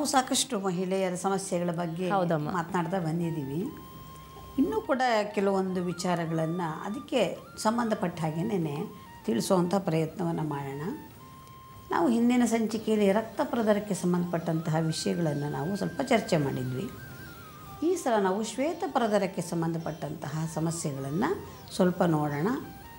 ಸಾಕಷ್ಟು ಮಹಿಳೆಯರ ಸಮಸ್ಯೆಗಳ ಬಗ್ಗೆ ಹೌದಮ್ಮ. ಮಾತನಾಡ್ತಾ ಬಂದಿದ್ದೀವಿ ಇನ್ನೂ ಕೂಡ ಕೆಲವೊಂದು ವಿಚಾರಗಳನ್ನು ಅದಕ್ಕೆ ಸಂಬಂಧಪಟ್ಟ ಹಾಗೆಯೇ ತಿಳಿಸುವಂಥ ಪ್ರಯತ್ನವನ್ನು ಮಾಡೋಣ ನಾವು ಹಿಂದಿನ ಸಂಚಿಕೆಯಲ್ಲಿ ರಕ್ತ ಪ್ರದರಕ್ಕೆ ಸಂಬಂಧಪಟ್ಟಂತಹ ವಿಷಯಗಳನ್ನು ನಾವು ಸ್ವಲ್ಪ ಚರ್ಚೆ ಮಾಡಿದ್ವಿ ಈ ಸಲ ನಾವು ಶ್ವೇತ ಪ್ರದರಕ್ಕೆ ಸಂಬಂಧಪಟ್ಟಂತಹ ಸಮಸ್ಯೆಗಳನ್ನು ಸ್ವಲ್ಪ ನೋಡೋಣ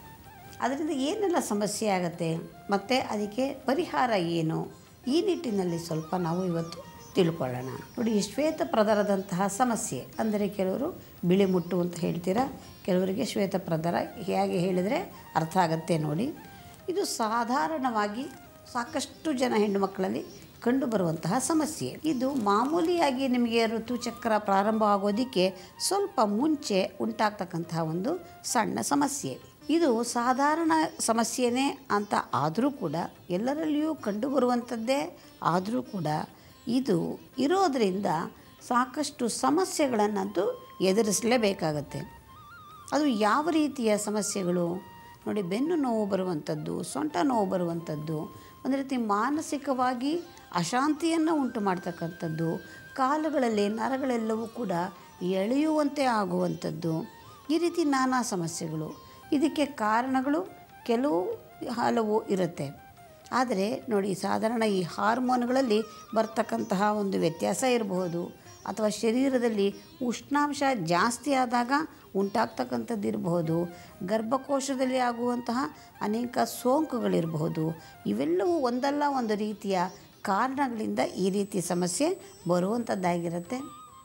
ಅದರಿಂದ ಏನೆಲ್ಲ ಸಮಸ್ಯೆ ಆಗುತ್ತೆ ಮತ್ತು ಅದಕ್ಕೆ ಪರಿಹಾರ ಏನು ಈ ನಿಟ್ಟಿನಲ್ಲಿ ಸ್ವಲ್ಪ ನಾವು ಇವತ್ತು ತಿಳ್ಕೊಳ್ಳೋಣ ನೋಡಿ ಈ ಶ್ವೇತ ಪ್ರದರದಂತಹ ಸಮಸ್ಯೆ ಅಂದರೆ ಕೆಲವರು ಬಿಳಿ ಮುಟ್ಟು ಅಂತ ಹೇಳ್ತೀರಾ ಕೆಲವರಿಗೆ ಶ್ವೇತ ಪ್ರದರ ಹೇಗೆ ಹೇಳಿದರೆ ಅರ್ಥ ಆಗುತ್ತೆ ನೋಡಿ ಇದು ಸಾಧಾರಣವಾಗಿ ಸಾಕಷ್ಟು ಜನ ಹೆಣ್ಣು ಮಕ್ಕಳಲ್ಲಿ ಕಂಡುಬರುವಂತಹ ಸಮಸ್ಯೆ ಇದು ಮಾಮೂಲಿಯಾಗಿ ನಿಮಗೆ ಋತುಚಕ್ರ ಪ್ರಾರಂಭ ಆಗೋದಕ್ಕೆ ಸ್ವಲ್ಪ ಮುಂಚೆ ಉಂಟಾಗ್ತಕ್ಕಂತಹ ಒಂದು ಸಣ್ಣ ಸಮಸ್ಯೆ ಇದು ಸಾಧಾರಣ ಸಮಸ್ಯೆನೇ ಅಂತ ಆದರೂ ಕೂಡ ಎಲ್ಲರಲ್ಲಿಯೂ ಕಂಡುಬರುವಂಥದ್ದೇ ಆದರೂ ಕೂಡ ಇದು ಇರೋದರಿಂದ ಸಾಕಷ್ಟು ಸಮಸ್ಯೆಗಳನ್ನಂತೂ ಎದುರಿಸಲೇಬೇಕಾಗತ್ತೆ ಅದು ಯಾವ ರೀತಿಯ ಸಮಸ್ಯೆಗಳು ನೋಡಿ ಬೆನ್ನು ನೋವು ಬರುವಂಥದ್ದು ಸೊಂಟ ನೋವು ಬರುವಂಥದ್ದು ಒಂದು ರೀತಿ ಮಾನಸಿಕವಾಗಿ ಅಶಾಂತಿಯನ್ನು ಉಂಟು ಮಾಡ್ತಕ್ಕಂಥದ್ದು ಕಾಲುಗಳಲ್ಲಿ ನರಗಳೆಲ್ಲವೂ ಕೂಡ ಎಳೆಯುವಂತೆ ಆಗುವಂಥದ್ದು ಈ ರೀತಿ ನಾನಾ ಸಮಸ್ಯೆಗಳು ಇದಕ್ಕೆ ಕಾರಣಗಳು ಕೆಲವು ಹಲವು ಇರುತ್ತೆ ಆದರೆ ನೋಡಿ ಸಾಧಾರಣ ಈ ಹಾರ್ಮೋನ್ಗಳಲ್ಲಿ ಬರ್ತಕ್ಕಂತಹ ಒಂದು ವ್ಯತ್ಯಾಸ ಇರಬಹುದು ಅಥವಾ ಶರೀರದಲ್ಲಿ ಉಷ್ಣಾಂಶ ಜಾಸ್ತಿ ಆದಾಗ ಉಂಟಾಗ್ತಕ್ಕಂಥದ್ದು ಇರಬಹುದು ಗರ್ಭಕೋಶದಲ್ಲಿ ಆಗುವಂತಹ ಅನೇಕ ಸೋಂಕುಗಳಿರಬಹುದು ಇವೆಲ್ಲವೂ ಒಂದಲ್ಲ ಒಂದು ರೀತಿಯ ಕಾರಣಗಳಿಂದ ಈ ರೀತಿ ಸಮಸ್ಯೆ ಬರುವಂಥದ್ದಾಗಿರುತ್ತೆ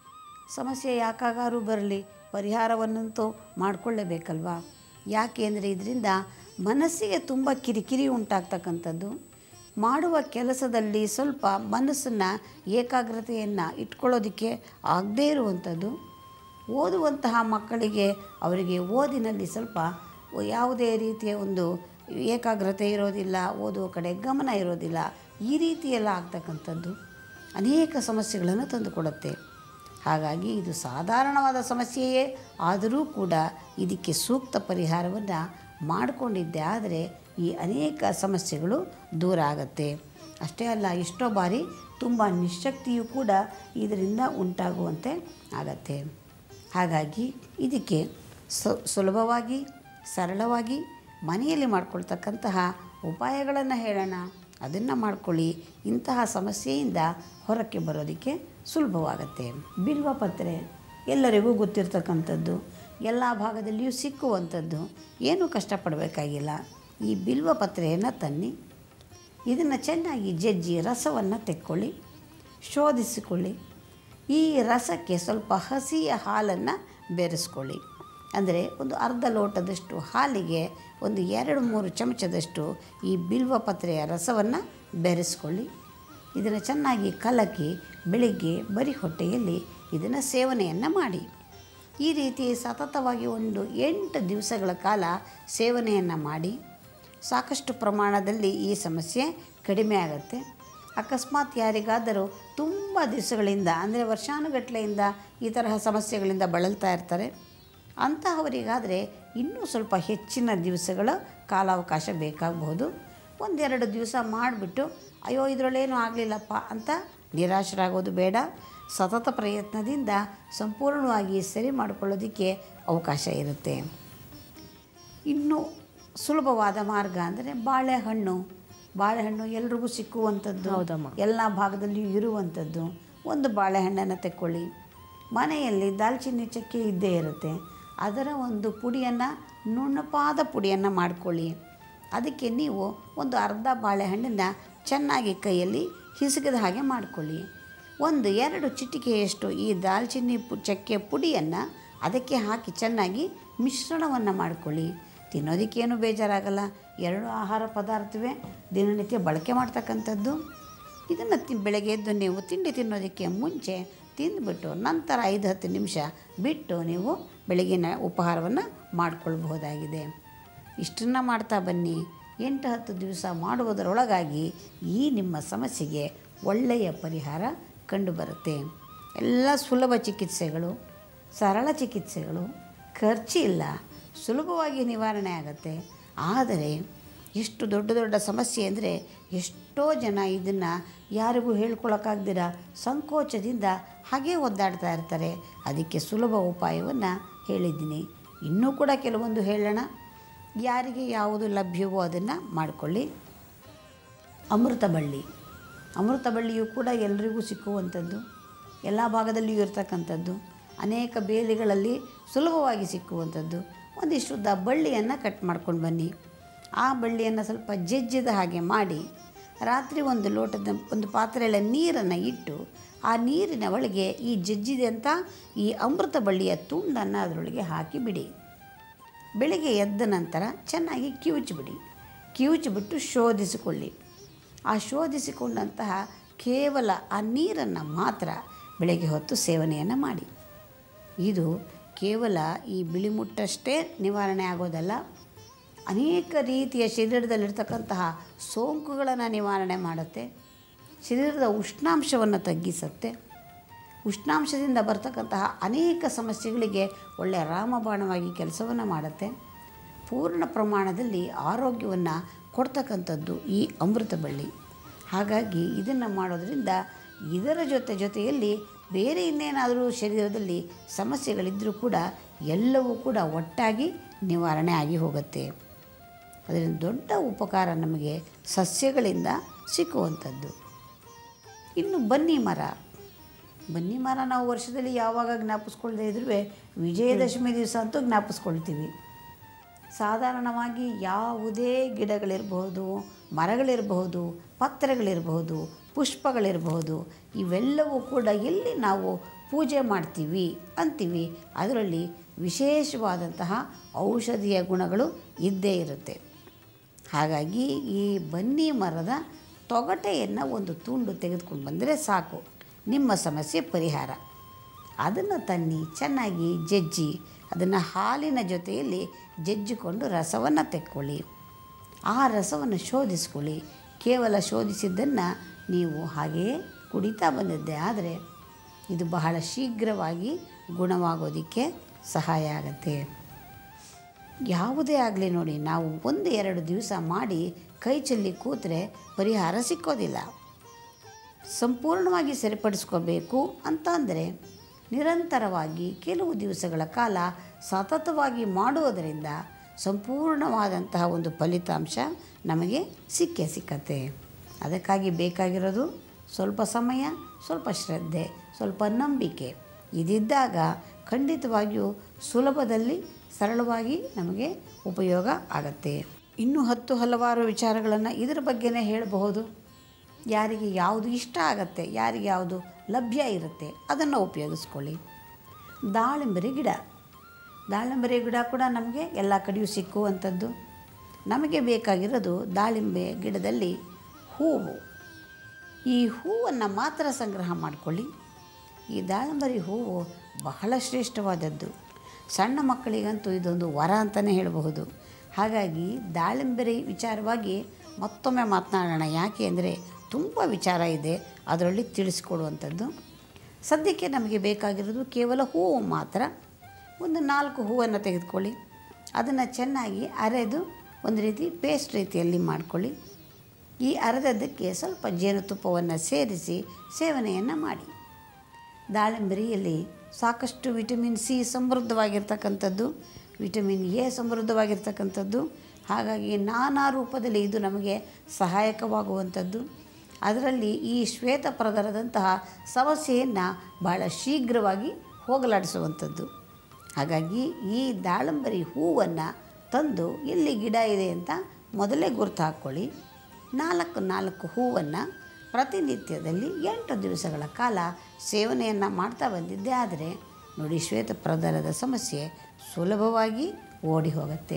ಸಮಸ್ಯೆ ಯಾಕಾಗಾರು ಬರಲಿ ಪರಿಹಾರವನ್ನಂತೂ ಮಾಡಿಕೊಳ್ಳೇಬೇಕಲ್ವಾ ಯಾಕೆ ಅಂದರೆ ಇದರಿಂದ ಮನಸ್ಸಿಗೆ ತುಂಬ ಕಿರಿಕಿರಿ ಉಂಟಾಗ್ತಕ್ಕಂಥದ್ದು ಮಾಡುವ ಕೆಲಸದಲ್ಲಿ ಸ್ವಲ್ಪ ಮನಸ್ಸನ್ನು ಏಕಾಗ್ರತೆಯನ್ನು ಇಟ್ಕೊಳ್ಳೋದಕ್ಕೆ ಆಗದೇ ಇರುವಂಥದ್ದು ಓದುವಂತಹ ಮಕ್ಕಳಿಗೆ ಅವರಿಗೆ ಓದಿನಲ್ಲಿ ಸ್ವಲ್ಪ ಯಾವುದೇ ರೀತಿಯ ಒಂದು ಏಕಾಗ್ರತೆ ಇರೋದಿಲ್ಲ ಓದುವ ಕಡೆ ಗಮನ ಇರೋದಿಲ್ಲ ಈ ರೀತಿಯೆಲ್ಲ ಆಗ್ತಕ್ಕಂಥದ್ದು ಅನೇಕ ಸಮಸ್ಯೆಗಳನ್ನು ತಂದುಕೊಡುತ್ತೆ ಹಾಗಾಗಿ ಇದು ಸಾಧಾರಣವಾದ ಸಮಸ್ಯೆಯೇ ಆದರೂ ಕೂಡ ಇದಕ್ಕೆ ಸೂಕ್ತ ಪರಿಹಾರವನ್ನು ಮಾಡಿಕೊಂಡಿದ್ದೆ ಆದರೆ ಈ ಅನೇಕ ಸಮಸ್ಯೆಗಳು ದೂರ ಆಗತ್ತೆ ಅಷ್ಟೇ ಅಲ್ಲ ಎಷ್ಟೋ ಬಾರಿ ತುಂಬ ನಿಶಕ್ತಿಯೂ ಕೂಡ ಇದರಿಂದ ಉಂಟಾಗುವಂತೆ ಆಗತ್ತೆ ಹಾಗಾಗಿ ಇದಕ್ಕೆ ಸು ಸುಲಭವಾಗಿ ಸರಳವಾಗಿ ಮನೆಯಲ್ಲಿ ಮಾಡ್ಕೊಳ್ತಕ್ಕಂತಹ ಉಪಾಯಗಳನ್ನು ಹೇಳೋಣ ಅದನ್ನು ಮಾಡ್ಕೊಳ್ಳಿ ಇಂತಹ ಸಮಸ್ಯೆಯಿಂದ ಹೊರಕ್ಕೆ ಬರೋದಕ್ಕೆ ಸುಲಭವಾಗತ್ತೆ ಬಿಲ್ವ ಪತ್ರೆ ಎಲ್ಲರಿಗೂ ಗೊತ್ತಿರ್ತಕ್ಕಂಥದ್ದು ಎಲ್ಲ ಭಾಗದಲ್ಲಿಯೂ ಸಿಕ್ಕುವಂಥದ್ದು ಏನೂ ಕಷ್ಟಪಡಬೇಕಾಗಿಲ್ಲ ಈ ಬಿಲ್ವ ಪತ್ರೆಯನ್ನು ತನ್ನಿ ಇದನ್ನು ಚೆನ್ನಾಗಿ ಜಜ್ಜಿ ರಸವನ್ನು ತೆಕ್ಕೊಳ್ಳಿ ಶೋಧಿಸಿಕೊಳ್ಳಿ ಈ ರಸಕ್ಕೆ ಸ್ವಲ್ಪ ಹಸಿಯ ಹಾಲನ್ನು ಬೆರೆಸ್ಕೊಳ್ಳಿ ಅಂದರೆ ಒಂದು ಅರ್ಧ ಲೋಟದಷ್ಟು ಹಾಲಿಗೆ ಒಂದು ಎರಡು ಮೂರು ಚಮಚದಷ್ಟು ಈ ಬಿಲ್ವ ಪತ್ರೆಯ ರಸವನ್ನು ಬೆರೆಸ್ಕೊಳ್ಳಿ ಇದನ್ನು ಚೆನ್ನಾಗಿ ಕಲಕಿ ಬೆಳಿಗ್ಗೆ ಬರಿ ಹೊಟ್ಟೆಯಲ್ಲಿ ಇದನ್ನು ಸೇವನೆಯನ್ನು ಮಾಡಿ ಈ ರೀತಿ ಸತತವಾಗಿ ಒಂದು ಎಂಟು ದಿವಸಗಳ ಕಾಲ ಸೇವನೆಯನ್ನು ಮಾಡಿ ಸಾಕಷ್ಟು ಪ್ರಮಾಣದಲ್ಲಿ ಈ ಸಮಸ್ಯೆ ಕಡಿಮೆ ಆಗುತ್ತೆ ಅಕಸ್ಮಾತ್ ಯಾರಿಗಾದರೂ ತುಂಬ ದಿವಸಗಳಿಂದ ಅಂದರೆ ವರ್ಷಾನುಗಟ್ಟಲೆಯಿಂದ ಈ ತರಹ ಸಮಸ್ಯೆಗಳಿಂದ ಬಳಲ್ತಾ ಇರ್ತಾರೆ ಅಂತಹವರಿಗಾದರೆ ಇನ್ನೂ ಸ್ವಲ್ಪ ಹೆಚ್ಚಿನ ದಿವಸಗಳ ಕಾಲಾವಕಾಶ ಬೇಕಾಗಬಹುದು ಒಂದೆರಡು ದಿವಸ ಮಾಡಿಬಿಟ್ಟು ಅಯ್ಯೋ ಇದರಲ್ಲೇನೂ ಆಗಲಿಲ್ಲಪ್ಪ ಅಂತ ನಿರಾಶರಾಗೋದು ಬೇಡ ಸತತ ಪ್ರಯತ್ನದಿಂದ ಸಂಪೂರ್ಣವಾಗಿ ಸರಿ ಮಾಡಿಕೊಳ್ಳೋದಕ್ಕೆ ಅವಕಾಶ ಇರುತ್ತೆ ಇನ್ನು ಸುಲಭವಾದ ಮಾರ್ಗ ಅಂದರೆ ಬಾಳೆಹಣ್ಣು ಬಾಳೆಹಣ್ಣು ಎಲ್ರಿಗೂ ಸಿಕ್ಕುವಂಥದ್ದು ಹೌದಮ್ಮ. ಎಲ್ಲ ಭಾಗದಲ್ಲಿಯೂ ಇರುವಂಥದ್ದು ಒಂದು ಬಾಳೆಹಣ್ಣನ್ನು ತೆಕ್ಕೊಳ್ಳಿ ಮನೆಯಲ್ಲಿ ದಾಲ್ಚಿನ್ನಿ ಚಕ್ಕೆ ಇದ್ದೇ ಇರುತ್ತೆ ಅದರ ಒಂದು ಪುಡಿಯನ್ನು ನುಣ್ಣಪಾದ ಪುಡಿಯನ್ನು ಮಾಡ್ಕೊಳ್ಳಿ ಅದಕ್ಕೆ ನೀವು ಒಂದು ಅರ್ಧ ಬಾಳೆಹಣ್ಣನ್ನು ಚೆನ್ನಾಗಿ ಕೈಯಲ್ಲಿ ಹಿಸುಕದ ಹಾಗೆ ಮಾಡಿಕೊಳ್ಳಿ ಒಂದು ಎರಡು ಚಿಟಿಕೆಯಷ್ಟು ಈ ದಾಲ್ಚಿನ್ನಿ ಪು ಚಕ್ಕೆ ಪುಡಿಯನ್ನು ಅದಕ್ಕೆ ಹಾಕಿ ಚೆನ್ನಾಗಿ ಮಿಶ್ರಣವನ್ನು ಮಾಡಿಕೊಳ್ಳಿ ತಿನ್ನೋದಕ್ಕೇನು ಬೇಜಾರಾಗಲ್ಲ ಎರಡು ಆಹಾರ ಪದಾರ್ಥವೇ ದಿನನಿತ್ಯ ಬಳಕೆ ಮಾಡ್ತಕ್ಕಂಥದ್ದು ಇದನ್ನು ತಿ ಬೆಳಗ್ಗೆ ಎದ್ದು ನೀವು ತಿಂಡಿ ತಿನ್ನೋದಕ್ಕೆ ಮುಂಚೆ ತಿಂದುಬಿಟ್ಟು ನಂತರ ಐದು ಹತ್ತು ನಿಮಿಷ ಬಿಟ್ಟು ನೀವು ಬೆಳಗಿನ ಉಪಹಾರವನ್ನು ಮಾಡಿಕೊಳ್ಬಹುದಾಗಿದೆ ಇಷ್ಟನ್ನು ಮಾಡ್ತಾ ಬನ್ನಿ ಎಂಟು ಹತ್ತು ದಿವಸ ಮಾಡುವುದರೊಳಗಾಗಿ ಈ ನಿಮ್ಮ ಸಮಸ್ಯೆಗೆ ಒಳ್ಳೆಯ ಪರಿಹಾರ ಕಂಡುಬರುತ್ತೆ ಎಲ್ಲ ಸುಲಭ ಚಿಕಿತ್ಸೆಗಳು ಸರಳ ಚಿಕಿತ್ಸೆಗಳು ಖರ್ಚಿಲ್ಲ ಸುಲಭವಾಗಿ ನಿವಾರಣೆ ಆಗುತ್ತೆ ಆದರೆ ಎಷ್ಟು ದೊಡ್ಡ ದೊಡ್ಡ ಸಮಸ್ಯೆ ಅಂದರೆ ಎಷ್ಟೋ ಜನ ಇದನ್ನು ಯಾರಿಗೂ ಹೇಳ್ಕೊಳಕ್ಕಾಗ್ದಿರ ಸಂಕೋಚದಿಂದ ಹಾಗೇ ಒದ್ದಾಡ್ತಾ ಇರ್ತಾರೆ ಅದಕ್ಕೆ ಸುಲಭ ಉಪಾಯವನ್ನು ಹೇಳಿದ್ದೀನಿ ಇನ್ನೂ ಕೂಡ ಕೆಲವೊಂದು ಹೇಳೋಣ ಯಾರಿಗೆ ಯಾವುದು ಲಭ್ಯವೋ ಅದನ್ನು ಮಾಡಿಕೊಳ್ಳಿ ಅಮೃತ ಬಳ್ಳಿ ಅಮೃತ ಬಳ್ಳಿಯು ಕೂಡ ಎಲ್ರಿಗೂ ಸಿಕ್ಕುವಂಥದ್ದು ಎಲ್ಲ ಭಾಗದಲ್ಲಿಯೂ ಇರ್ತಕ್ಕಂಥದ್ದು ಅನೇಕ ಬೇಲಿಗಳಲ್ಲಿ ಸುಲಭವಾಗಿ ಸಿಕ್ಕುವಂಥದ್ದು ಒಂದಿಷ್ಟು ಉದ್ದ ಬಳ್ಳಿಯನ್ನು ಕಟ್ ಮಾಡ್ಕೊಂಡು ಬನ್ನಿ ಆ ಬಳ್ಳಿಯನ್ನು ಸ್ವಲ್ಪ ಜಜ್ಜಿದ ಹಾಗೆ ಮಾಡಿ ರಾತ್ರಿ ಒಂದು ಲೋಟದ ಒಂದು ಪಾತ್ರೆಯಲ್ಲಿ ನೀರನ್ನು ಇಟ್ಟು ಆ ನೀರಿನ ಒಳಗೆ ಈ ಜಜ್ಜಿದಂಥ ಈ ಅಮೃತ ಬಳ್ಳಿಯ ತುಂಡನ್ನು ಅದರೊಳಗೆ ಹಾಕಿ ಬಿಡಿ ಬೆಳಿಗ್ಗೆ ಎದ್ದ ನಂತರ ಚೆನ್ನಾಗಿ ಕಿವುಚಿಬಿಡಿ ಕಿವುಚಿಬಿಟ್ಟು ಶೋಧಿಸಿಕೊಳ್ಳಿ ಆ ಶೋಧಿಸಿಕೊಂಡಂತಹ ಕೇವಲ ಆ ನೀರನ್ನು ಮಾತ್ರ ಬೆಳಗ್ಗೆ ಹೊತ್ತು ಸೇವನೆಯನ್ನು ಮಾಡಿ ಇದು ಕೇವಲ ಈ ಬಿಳಿಮುಟ್ಟಷ್ಟೇ ನಿವಾರಣೆ ಆಗೋದಲ್ಲ ಅನೇಕ ರೀತಿಯ ಶರೀರದಲ್ಲಿರ್ತಕ್ಕಂತಹ ಸೋಂಕುಗಳನ್ನು ನಿವಾರಣೆ ಮಾಡುತ್ತೆ ಶರೀರದ ಉಷ್ಣಾಂಶವನ್ನು ತಗ್ಗಿಸುತ್ತೆ ಉಷ್ಣಾಂಶದಿಂದ ಬರ್ತಕ್ಕಂತಹ ಅನೇಕ ಸಮಸ್ಯೆಗಳಿಗೆ ಒಳ್ಳೆಯ ರಾಮಬಾಣವಾಗಿ ಕೆಲಸವನ್ನು ಮಾಡುತ್ತೆ ಪೂರ್ಣ ಪ್ರಮಾಣದಲ್ಲಿ ಆರೋಗ್ಯವನ್ನು ಕೊಡ್ತಕ್ಕಂಥದ್ದು ಈ ಅಮೃತ ಬಳ್ಳಿ ಹಾಗಾಗಿ ಇದನ್ನು ಮಾಡೋದರಿಂದ ಇದರ ಜೊತೆ ಜೊತೆಯಲ್ಲಿ ಬೇರೆ ಇನ್ನೇನಾದರೂ ಶರೀರದಲ್ಲಿ ಸಮಸ್ಯೆಗಳಿದ್ದರೂ ಕೂಡ ಎಲ್ಲವೂ ಕೂಡ ಒಟ್ಟಾಗಿ ನಿವಾರಣೆ ಆಗಿ ಹೋಗುತ್ತೆ ಅದರಿಂದ ದೊಡ್ಡ ಉಪಕಾರ ನಮಗೆ ಸಸ್ಯಗಳಿಂದ ಸಿಕ್ಕುವಂಥದ್ದು ಇನ್ನು ಬನ್ನಿ ಮರ ಬನ್ನಿ ಮರ ನಾವು ವರ್ಷದಲ್ಲಿ ಯಾವಾಗ ಜ್ಞಾಪಿಸ್ಕೊಳ್ದೇ ಇದ್ರೂ ವಿಜಯದಶಮಿ ದಿವಸ ಅಂತೂ ಜ್ಞಾಪಿಸ್ಕೊಳ್ತೀವಿ ಸಾಧಾರಣವಾಗಿ ಯಾವುದೇ ಗಿಡಗಳಿರಬಹುದು ಮರಗಳಿರಬಹುದು ಪತ್ರೆಗಳಿರಬಹುದು ಪುಷ್ಪಗಳಿರಬಹುದು ಇವೆಲ್ಲವೂ ಕೂಡ ಎಲ್ಲಿ ನಾವು ಪೂಜೆ ಮಾಡ್ತೀವಿ ಅಂತೀವಿ ಅದರಲ್ಲಿ ವಿಶೇಷವಾದಂತಹ ಔಷಧೀಯ ಗುಣಗಳು ಇದ್ದೇ ಇರುತ್ತೆ ಹಾಗಾಗಿ ಈ ಬನ್ನಿ ಮರದ ತೊಗಟೆಯನ್ನು ಒಂದು ತುಂಡು ತೆಗೆದುಕೊಂಡು ಬಂದರೆ ಸಾಕು ನಿಮ್ಮ ಸಮಸ್ಯೆ ಪರಿಹಾರ ಅದನ್ನು ತನ್ನಿ ಚೆನ್ನಾಗಿ ಜಜ್ಜಿ ಅದನ್ನು ಹಾಲಿನ ಜೊತೆಯಲ್ಲಿ ಜಜ್ಜಿಕೊಂಡು ರಸವನ್ನು ತೆಕ್ಕೊಳ್ಳಿ ಆ ರಸವನ್ನು ಶೋಧಿಸ್ಕೊಳ್ಳಿ ಕೇವಲ ಶೋಧಿಸಿದ್ದನ್ನು ನೀವು ಹಾಗೆಯೇ ಕುಡಿತಾ ಬಂದಿದ್ದೆ ಆದರೆ ಇದು ಬಹಳ ಶೀಘ್ರವಾಗಿ ಗುಣವಾಗೋದಕ್ಕೆ ಸಹಾಯ ಆಗುತ್ತೆ ಯಾವುದೇ ಆಗಲಿ ನೋಡಿ ನಾವು ಒಂದು ಎರಡು ದಿವಸ ಮಾಡಿ ಕೈ ಚೆಲ್ಲಿ ಕೂತ್ರೆ ಪರಿಹಾರ ಸಿಕ್ಕೋದಿಲ್ಲ ಸಂಪೂರ್ಣವಾಗಿ ಸರಿಪಡಿಸ್ಕೋಬೇಕು ಅಂತ ಅಂದರೆ ನಿರಂತರವಾಗಿ ಕೆಲವು ದಿವಸಗಳ ಕಾಲ ಸತತವಾಗಿ ಮಾಡುವುದರಿಂದ ಸಂಪೂರ್ಣವಾದಂತಹ ಒಂದು ಫಲಿತಾಂಶ ನಮಗೆ ಸಿಕ್ಕೇ ಸಿಕ್ಕತ್ತೆ ಅದಕ್ಕಾಗಿ ಬೇಕಾಗಿರೋದು ಸ್ವಲ್ಪ ಸಮಯ ಸ್ವಲ್ಪ ಶ್ರದ್ಧೆ ಸ್ವಲ್ಪ ನಂಬಿಕೆ ಇದಿದ್ದಾಗ ಖಂಡಿತವಾಗಿಯೂ ಸುಲಭದಲ್ಲಿ ಸರಳವಾಗಿ ನಮಗೆ ಉಪಯೋಗ ಆಗತ್ತೆ ಇನ್ನೂ ಹತ್ತು ಹಲವಾರು ವಿಚಾರಗಳನ್ನು ಇದರ ಬಗ್ಗೆನೇ ಹೇಳಬಹುದು ಯಾರಿಗೆ ಯಾವುದು ಇಷ್ಟ ಆಗತ್ತೆ ಯಾರಿಗೆ ಯಾವುದು ಲಭ್ಯ ಇರುತ್ತೆ ಅದನ್ನು ಉಪಯೋಗಿಸ್ಕೊಳ್ಳಿ ದಾಳಿಂಬರಿ ಗಿಡ ದಾಳಿಂಬರಿ ಗಿಡ ಕೂಡ ನಮಗೆ ಎಲ್ಲ ಕಡೆಯೂ ಸಿಕ್ಕುವಂಥದ್ದು ನಮಗೆ ಬೇಕಾಗಿರೋದು ದಾಳಿಂಬೆ ಗಿಡದಲ್ಲಿ ಹೂವು ಈ ಹೂವನ್ನು ಮಾತ್ರ ಸಂಗ್ರಹ ಮಾಡಿಕೊಳ್ಳಿ ಈ ದಾಳಿಂಬರಿ ಹೂವು ಬಹಳ ಶ್ರೇಷ್ಠವಾದದ್ದು ಸಣ್ಣ ಮಕ್ಕಳಿಗಂತೂ ಇದೊಂದು ವರ ಅಂತಲೇ ಹೇಳಬಹುದು ಹಾಗಾಗಿ ದಾಳಿಂಬರಿ ವಿಚಾರವಾಗಿ ಮತ್ತೊಮ್ಮೆ ಮಾತನಾಡೋಣ ಯಾಕೆ ಅಂದರೆ ತುಂಬ ವಿಚಾರ ಇದೆ ಅದರಲ್ಲಿ ತಿಳಿಸ್ಕೊಡುವಂಥದ್ದು ಸದ್ಯಕ್ಕೆ ನಮಗೆ ಬೇಕಾಗಿರೋದು ಕೇವಲ ಹೂವು ಮಾತ್ರ ಒಂದು ನಾಲ್ಕು ಹೂವನ್ನು ತೆಗೆದುಕೊಳ್ಳಿ ಅದನ್ನು ಚೆನ್ನಾಗಿ ಅರೆದು ಒಂದು ರೀತಿ ಪೇಸ್ಟ್ ರೀತಿಯಲ್ಲಿ ಮಾಡಿಕೊಳ್ಳಿ ಈ ಅರೆದದ್ದಕ್ಕೆ ಸ್ವಲ್ಪ ಜೇನುತುಪ್ಪವನ್ನು ಸೇರಿಸಿ ಸೇವನೆಯನ್ನು ಮಾಡಿ ದಾಳಿಂಬರಿಯಲ್ಲಿ ಸಾಕಷ್ಟು ವಿಟಮಿನ್ ಸಿ ಸಮೃದ್ಧವಾಗಿರ್ತಕ್ಕಂಥದ್ದು ವಿಟಮಿನ್ ಎ ಸಮೃದ್ಧವಾಗಿರ್ತಕ್ಕಂಥದ್ದು ಹಾಗಾಗಿ ನಾನಾ ರೂಪದಲ್ಲಿ ಇದು ನಮಗೆ ಸಹಾಯಕವಾಗುವಂಥದ್ದು ಅದರಲ್ಲಿ ಈ ಶ್ವೇತಪ್ರದರದಂತಹ ಸಮಸ್ಯೆಯನ್ನು ಬಹಳ ಶೀಘ್ರವಾಗಿ ಹೋಗಲಾಡಿಸುವಂಥದ್ದು ಹಾಗಾಗಿ ಈ ದಾಳಂಬರಿ ಹೂವನ್ನು ತಂದು ಎಲ್ಲಿ ಗಿಡ ಇದೆ ಅಂತ ಮೊದಲೇ ಗುರ್ತು ಹಾಕ್ಕೊಳ್ಳಿ ನಾಲ್ಕು ನಾಲ್ಕು ಹೂವನ್ನು ಪ್ರತಿನಿತ್ಯದಲ್ಲಿ ಎಂಟು ದಿವಸಗಳ ಕಾಲ ಸೇವನೆಯನ್ನು ಮಾಡ್ತಾ ಬಂದಿದ್ದೆ ಆದರೆ ನೋಡಿ ಶ್ವೇತಪ್ರದರದ ಸಮಸ್ಯೆ ಸುಲಭವಾಗಿ ಓಡಿ ಹೋಗುತ್ತೆ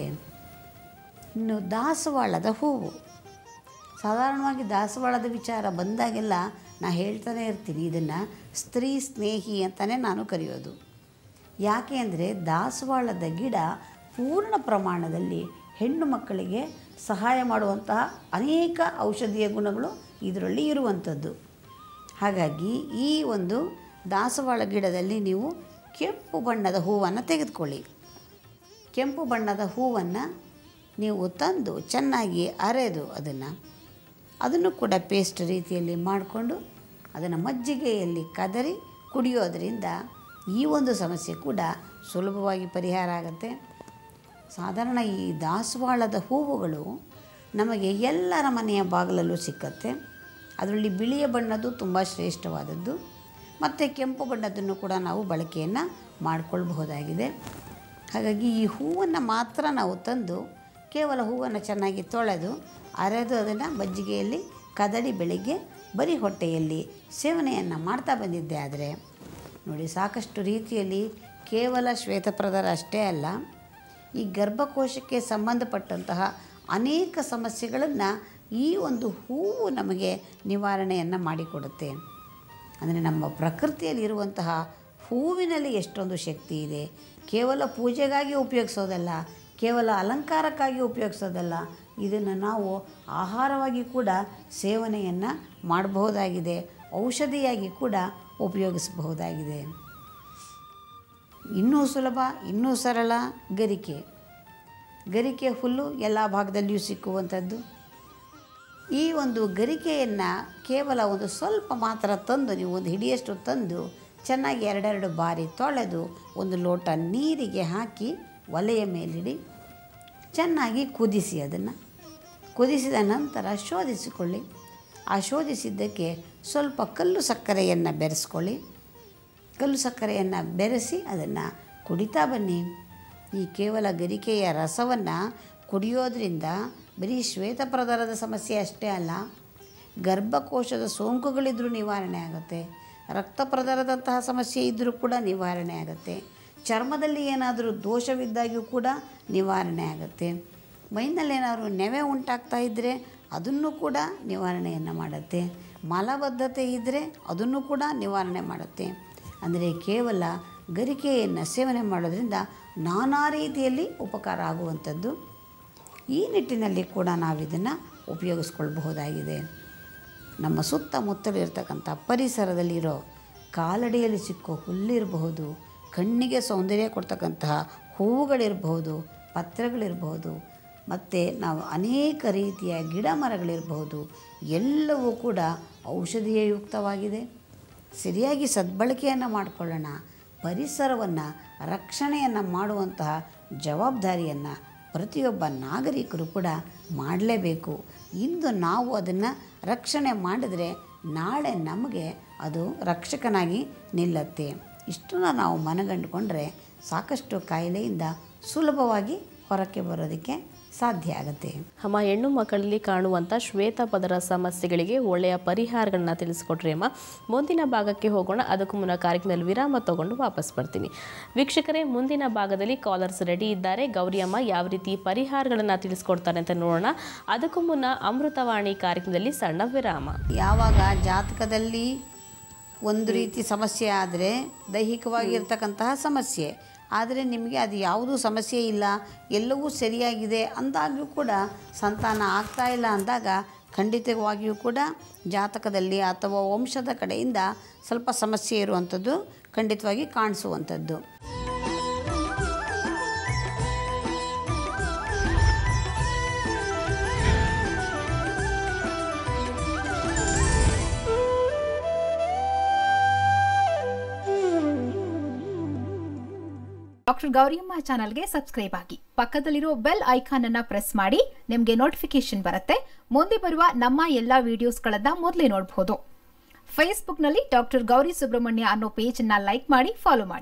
ಇನ್ನು ದಾಸವಾಳದ ಹೂವು ಸಾಧಾರಣವಾಗಿ ದಾಸವಾಳದ ವಿಚಾರ ಬಂದಾಗೆಲ್ಲ ನಾ ಹೇಳ್ತಾನೆ ಇರ್ತೀನಿ ಇದನ್ನು ಸ್ತ್ರೀ ಸ್ನೇಹಿ ಅಂತಲೇ ನಾನು ಕರೆಯೋದು ಯಾಕೆ ಅಂದರೆ ದಾಸವಾಳದ ಗಿಡ ಪೂರ್ಣ ಪ್ರಮಾಣದಲ್ಲಿ ಹೆಣ್ಣು ಮಕ್ಕಳಿಗೆ ಸಹಾಯ ಮಾಡುವಂತಹ ಅನೇಕ ಔಷಧೀಯ ಗುಣಗಳು ಇದರಲ್ಲಿ ಇರುವಂಥದ್ದು ಹಾಗಾಗಿ ಈ ಒಂದು ದಾಸವಾಳ ಗಿಡದಲ್ಲಿ ನೀವು ಕೆಂಪು ಬಣ್ಣದ ಹೂವನ್ನು ತೆಗೆದುಕೊಳ್ಳಿ ಕೆಂಪು ಬಣ್ಣದ ಹೂವನ್ನು ನೀವು ತಂದು ಚೆನ್ನಾಗಿ ಅರೆದು ಅದನ್ನು ಅದನ್ನು ಕೂಡ ಪೇಸ್ಟ್ ರೀತಿಯಲ್ಲಿ ಮಾಡಿಕೊಂಡು ಅದನ್ನು ಮಜ್ಜಿಗೆಯಲ್ಲಿ ಕದರಿ ಕುಡಿಯೋದರಿಂದ ಈ ಒಂದು ಸಮಸ್ಯೆ ಕೂಡ ಸುಲಭವಾಗಿ ಪರಿಹಾರ ಆಗುತ್ತೆ ಸಾಧಾರಣ ಈ ದಾಸವಾಳದ ಹೂವುಗಳು ನಮಗೆ ಎಲ್ಲರ ಮನೆಯ ಬಾಗಿಲಲ್ಲೂ ಸಿಕ್ಕತ್ತೆ ಅದರಲ್ಲಿ ಬಿಳಿಯ ಬಣ್ಣದ್ದು ತುಂಬ ಶ್ರೇಷ್ಠವಾದದ್ದು ಮತ್ತು ಕೆಂಪು ಬಣ್ಣದನ್ನು ಕೂಡ ನಾವು ಬಳಕೆಯನ್ನು ಮಾಡಿಕೊಳ್ಬಹುದಾಗಿದೆ ಹಾಗಾಗಿ ಈ ಹೂವನ್ನು ಮಾತ್ರ ನಾವು ತಂದು ಕೇವಲ ಹೂವನ್ನು ಚೆನ್ನಾಗಿ ತೊಳೆದು ಅರೆದು ಅದನ್ನು ಮಜ್ಜಿಗೆಯಲ್ಲಿ ಕದಡಿ ಬೆಳಿಗ್ಗೆ ಬರೀ ಹೊಟ್ಟೆಯಲ್ಲಿ ಸೇವನೆಯನ್ನು ಮಾಡ್ತಾ ಬಂದಿದ್ದೆ ಆದರೆ ನೋಡಿ ಸಾಕಷ್ಟು ರೀತಿಯಲ್ಲಿ ಕೇವಲ ಶ್ವೇತಪ್ರದರ ಅಷ್ಟೇ ಅಲ್ಲ ಈ ಗರ್ಭಕೋಶಕ್ಕೆ ಸಂಬಂಧಪಟ್ಟಂತಹ ಅನೇಕ ಸಮಸ್ಯೆಗಳನ್ನು ಈ ಒಂದು ಹೂವು ನಮಗೆ ನಿವಾರಣೆಯನ್ನು ಮಾಡಿಕೊಡುತ್ತೆ ಅಂದರೆ ನಮ್ಮ ಪ್ರಕೃತಿಯಲ್ಲಿರುವಂತಹ ಹೂವಿನಲ್ಲಿ ಎಷ್ಟೊಂದು ಶಕ್ತಿ ಇದೆ ಕೇವಲ ಪೂಜೆಗಾಗಿ ಉಪಯೋಗಿಸೋದಲ್ಲ ಕೇವಲ ಅಲಂಕಾರಕ್ಕಾಗಿ ಉಪಯೋಗಿಸೋದಲ್ಲ ಇದನ್ನು ನಾವು ಆಹಾರವಾಗಿ ಕೂಡ ಸೇವನೆಯನ್ನು ಮಾಡಬಹುದಾಗಿದೆ ಔಷಧಿಯಾಗಿ ಕೂಡ ಉಪಯೋಗಿಸಬಹುದಾಗಿದೆ ಇನ್ನೂ ಸುಲಭ ಇನ್ನೂ ಸರಳ ಗರಿಕೆ ಗರಿಕೆ ಹುಲ್ಲು ಎಲ್ಲ ಭಾಗದಲ್ಲಿಯೂ ಸಿಕ್ಕುವಂಥದ್ದು ಈ ಒಂದು ಗರಿಕೆಯನ್ನು ಕೇವಲ ಒಂದು ಸ್ವಲ್ಪ ಮಾತ್ರ ತಂದು ನೀವು ಒಂದು ಹಿಡಿಯಷ್ಟು ತಂದು ಚೆನ್ನಾಗಿ ಎರಡೆರಡು ಬಾರಿ ತೊಳೆದು ಒಂದು ಲೋಟ ನೀರಿಗೆ ಹಾಕಿ ಒಲೆಯ ಮೇಲಿಡಿ ಚೆನ್ನಾಗಿ ಕುದಿಸಿ ಅದನ್ನು ಕುದಿಸಿದ ನಂತರ ಶೋಧಿಸಿಕೊಳ್ಳಿ ಆ ಶೋಧಿಸಿದ್ದಕ್ಕೆ ಸ್ವಲ್ಪ ಕಲ್ಲು ಸಕ್ಕರೆಯನ್ನು ಬೆರೆಸ್ಕೊಳ್ಳಿ ಕಲ್ಲು ಸಕ್ಕರೆಯನ್ನು ಬೆರೆಸಿ ಅದನ್ನು ಕುಡಿತಾ ಬನ್ನಿ ಈ ಕೇವಲ ಗರಿಕೆಯ ರಸವನ್ನು ಕುಡಿಯೋದ್ರಿಂದ ಬರೀ ಶ್ವೇತಪ್ರದರದ ಸಮಸ್ಯೆ ಅಷ್ಟೇ ಅಲ್ಲ ಗರ್ಭಕೋಶದ ಸೋಂಕುಗಳಿದ್ರೂ ನಿವಾರಣೆ ಆಗುತ್ತೆ ರಕ್ತ ಪ್ರದರದಂತಹ ಸಮಸ್ಯೆ ಇದ್ದರೂ ಕೂಡ ನಿವಾರಣೆ ಆಗುತ್ತೆ ಚರ್ಮದಲ್ಲಿ ಏನಾದರೂ ದೋಷವಿದ್ದಾಗ್ಯೂ ಕೂಡ ನಿವಾರಣೆ ಆಗುತ್ತೆ ಮೈನಲ್ಲಿ ಏನಾದರೂ ನೆವೆ ಉಂಟಾಗ್ತಾ ಇದ್ದರೆ ಅದನ್ನು ಕೂಡ ನಿವಾರಣೆಯನ್ನು ಮಾಡುತ್ತೆ ಮಲಬದ್ಧತೆ ಇದ್ದರೆ ಅದನ್ನು ಕೂಡ ನಿವಾರಣೆ ಮಾಡುತ್ತೆ ಅಂದರೆ ಕೇವಲ ಗರಿಕೆಯನ್ನು ಸೇವನೆ ಮಾಡೋದ್ರಿಂದ ನಾನಾ ರೀತಿಯಲ್ಲಿ ಉಪಕಾರ ಆಗುವಂಥದ್ದು ಈ ನಿಟ್ಟಿನಲ್ಲಿ ಕೂಡ ನಾವು ಇದನ್ನು ಉಪಯೋಗಿಸ್ಕೊಳ್ಬಹುದಾಗಿದೆ ನಮ್ಮ ಸುತ್ತಮುತ್ತಲಿರ್ತಕ್ಕಂಥ ಪರಿಸರದಲ್ಲಿರೋ ಕಾಲಡಿಯಲ್ಲಿ ಸಿಕ್ಕೋ ಹುಲ್ಲಿರಬಹುದು ಕಣ್ಣಿಗೆ ಸೌಂದರ್ಯ ಕೊಡ್ತಕ್ಕಂತಹ ಹೂವುಗಳಿರಬಹುದು ಪತ್ರಗಳಿರಬಹುದು ಮತ್ತು ನಾವು ಅನೇಕ ರೀತಿಯ ಗಿಡ ಮರಗಳಿರಬಹುದು ಎಲ್ಲವೂ ಕೂಡ ಔಷಧೀಯ ಯುಕ್ತವಾಗಿದೆ ಸರಿಯಾಗಿ ಸದ್ಬಳಕೆಯನ್ನು ಮಾಡಿಕೊಳ್ಳೋಣ ಪರಿಸರವನ್ನು ರಕ್ಷಣೆಯನ್ನು ಮಾಡುವಂತಹ ಜವಾಬ್ದಾರಿಯನ್ನು ಪ್ರತಿಯೊಬ್ಬ ನಾಗರಿಕರು ಕೂಡ ಮಾಡಲೇಬೇಕು ಇಂದು ನಾವು ಅದನ್ನು ರಕ್ಷಣೆ ಮಾಡಿದರೆ ನಾಳೆ ನಮಗೆ ಅದು ರಕ್ಷಕನಾಗಿ ನಿಲ್ಲತ್ತೆ ಇಷ್ಟನ್ನು ನಾವು ಮನಗಂಡುಕೊಂಡ್ರೆ ಸಾಕಷ್ಟು ಕಾಯಿಲೆಯಿಂದ ಸುಲಭವಾಗಿ ಹೊರಕ್ಕೆ ಬರೋದಕ್ಕೆ ಸಾಧ್ಯ ಆಗುತ್ತೆ ಅಮ್ಮ ಹೆಣ್ಣು ಮಕ್ಕಳಲ್ಲಿ ಕಾಣುವಂಥ ಶ್ವೇತ ಪದರ ಸಮಸ್ಯೆಗಳಿಗೆ ಒಳ್ಳೆಯ ಪರಿಹಾರಗಳನ್ನ ತಿಳಿಸ್ಕೊಟ್ರಿ ಅಮ್ಮ ಮುಂದಿನ ಭಾಗಕ್ಕೆ ಹೋಗೋಣ ಅದಕ್ಕೂ ಮುನ್ನ ಕಾರ್ಯಕ್ರಮದಲ್ಲಿ ವಿರಾಮ ತಗೊಂಡು ವಾಪಸ್ ಬರ್ತೀನಿ ವೀಕ್ಷಕರೇ ಮುಂದಿನ ಭಾಗದಲ್ಲಿ ಕಾಲರ್ಸ್ ರೆಡಿ ಇದ್ದಾರೆ ಗೌರಿ ಅಮ್ಮ ಯಾವ ರೀತಿ ಪರಿಹಾರಗಳನ್ನು ತಿಳಿಸ್ಕೊಡ್ತಾರೆ ಅಂತ ನೋಡೋಣ ಅದಕ್ಕೂ ಮುನ್ನ ಅಮೃತವಾಣಿ ಕಾರ್ಯಕ್ರಮದಲ್ಲಿ ಸಣ್ಣ ವಿರಾಮ ಯಾವಾಗ ಜಾತಕದಲ್ಲಿ ಒಂದು ರೀತಿ ಸಮಸ್ಯೆ ಆದರೆ ದೈಹಿಕವಾಗಿರ್ತಕ್ಕಂತಹ ಸಮಸ್ಯೆ ಆದರೆ ನಿಮಗೆ ಅದು ಯಾವುದೂ ಸಮಸ್ಯೆ ಇಲ್ಲ ಎಲ್ಲವೂ ಸರಿಯಾಗಿದೆ ಅಂದಾಗ್ಯೂ ಕೂಡ ಸಂತಾನ ಆಗ್ತಾ ಇಲ್ಲ ಅಂದಾಗ ಖಂಡಿತವಾಗಿಯೂ ಕೂಡ ಜಾತಕದಲ್ಲಿ ಅಥವಾ ವಂಶದ ಕಡೆಯಿಂದ ಸ್ವಲ್ಪ ಸಮಸ್ಯೆ ಇರುವಂಥದ್ದು ಖಂಡಿತವಾಗಿ ಕಾಣಿಸುವಂಥದ್ದು ಡಾಕ್ಟರ್ ಗೌರಿಯಮ್ಮ ಚಾನಲ್ಗೆ ಸಬ್ಸ್ಕ್ರೈಬ್ ಆಗಿ ಪಕ್ಕದಲ್ಲಿರೋ ಬೆಲ್ ಐಕಾನ್ ಅನ್ನ ಪ್ರೆಸ್ ಮಾಡಿ ನಿಮಗೆ ನೋಟಿಫಿಕೇಶನ್ ಬರುತ್ತೆ ಮುಂದೆ ಬರುವ ನಮ್ಮ ಎಲ್ಲಾ ವಿಡಿಯೋಸ್ಗಳನ್ನ ಮೊದಲೇ ನೋಡಬಹುದು ಫೇಸ್ಬುಕ್ನಲ್ಲಿ ಡಾಕ್ಟರ್ ಗೌರಿ ಸುಬ್ರಹ್ಮಣ್ಯ ಅನ್ನೋ ಪೇಜ್ ಅನ್ನ ಲೈಕ್ ಮಾಡಿ ಫಾಲೋ ಮಾಡಿ